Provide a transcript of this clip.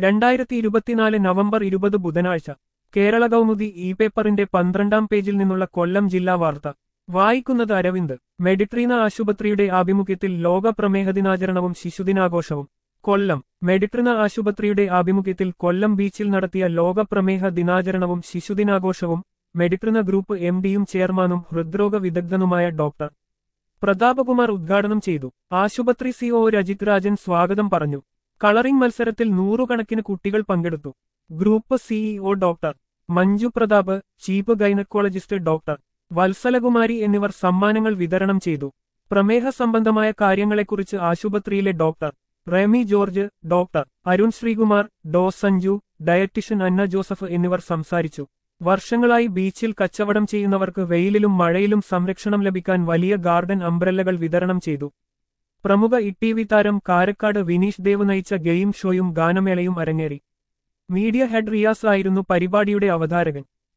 രണ്ടായിരത്തി ഇരുപത്തിനാല് നവംബർ ഇരുപത് ബുധനാഴ്ച കേരള കൗമുദി ഇ പേപ്പറിന്റെ പന്ത്രണ്ടാം പേജിൽ നിന്നുള്ള കൊല്ലം ജില്ലാ വാർത്ത വായിക്കുന്നത് അരവിന്ദ് മെഡിട്രീന ആശുപത്രിയുടെ ആഭിമുഖ്യത്തിൽ ലോക പ്രമേഹ ദിനാചരണവും ശിശുദിനാഘോഷവും കൊല്ലം മെഡിട്രിന ആശുപത്രിയുടെ ആഭിമുഖ്യത്തിൽ കൊല്ലം ബീച്ചിൽ നടത്തിയ ലോക പ്രമേഹ ദിനാചരണവും ശിശുദിനാഘോഷവും മെഡിട്രിന ഗ്രൂപ്പ് എം ഡിയും ചെയർമാനും ഹൃദ്രോഗ വിദഗ്ധനുമായ ഡോക്ടർ പ്രതാപകുമാർ ഉദ്ഘാടനം ചെയ്തു ആശുപത്രി സിഒ രജിത് രാജൻ സ്വാഗതം പറഞ്ഞു കളറിംഗ് മത്സരത്തിൽ നൂറുകണക്കിന് കുട്ടികൾ പങ്കെടുത്തു group CEO doctor Manju Prathap chief gynaecologist doctor Vatsalakumari എന്നിവർ സമ്മാനങ്ങൾ വിതരണം ചെയ്തു പ്രമേഹ സംബന്ധമായ കാര്യങ്ങളെക്കുറിച്ച് ആശുപത്രിയിലെ ഡോക്ടർ റെമി ജോർജ് ഡോക്ടർ അരുൺ ശ്രീകുമാർ ഡോ സഞ്ജു ഡയറ്റിഷ്യൻ അന്ന ജോസഫ് എന്നിവർ സംസാരിച്ചു വർഷങ്ങളായി ബീച്ചിൽ കച്ചവടം ചെയ്യുന്നവർക്ക് വെയിലിലും മഴയിലും സംരക്ഷണം ലഭിക്കാൻ വലിയ ഗാർഡൻ അംബ്രല്ലകൾ വിതരണം ചെയ്തു പ്രമുഖ ഇടിവി താരം കാരക്കാട് വിനീഷ് ദേവ് നയിച്ച ഗെയിം ഷോയും ഗാനമേളയും അരങ്ങേറി മീഡിയ ഹെഡ് റിയാസ് ആയിരുന്നു പരിപാടിയുടെ അവതാരകൻ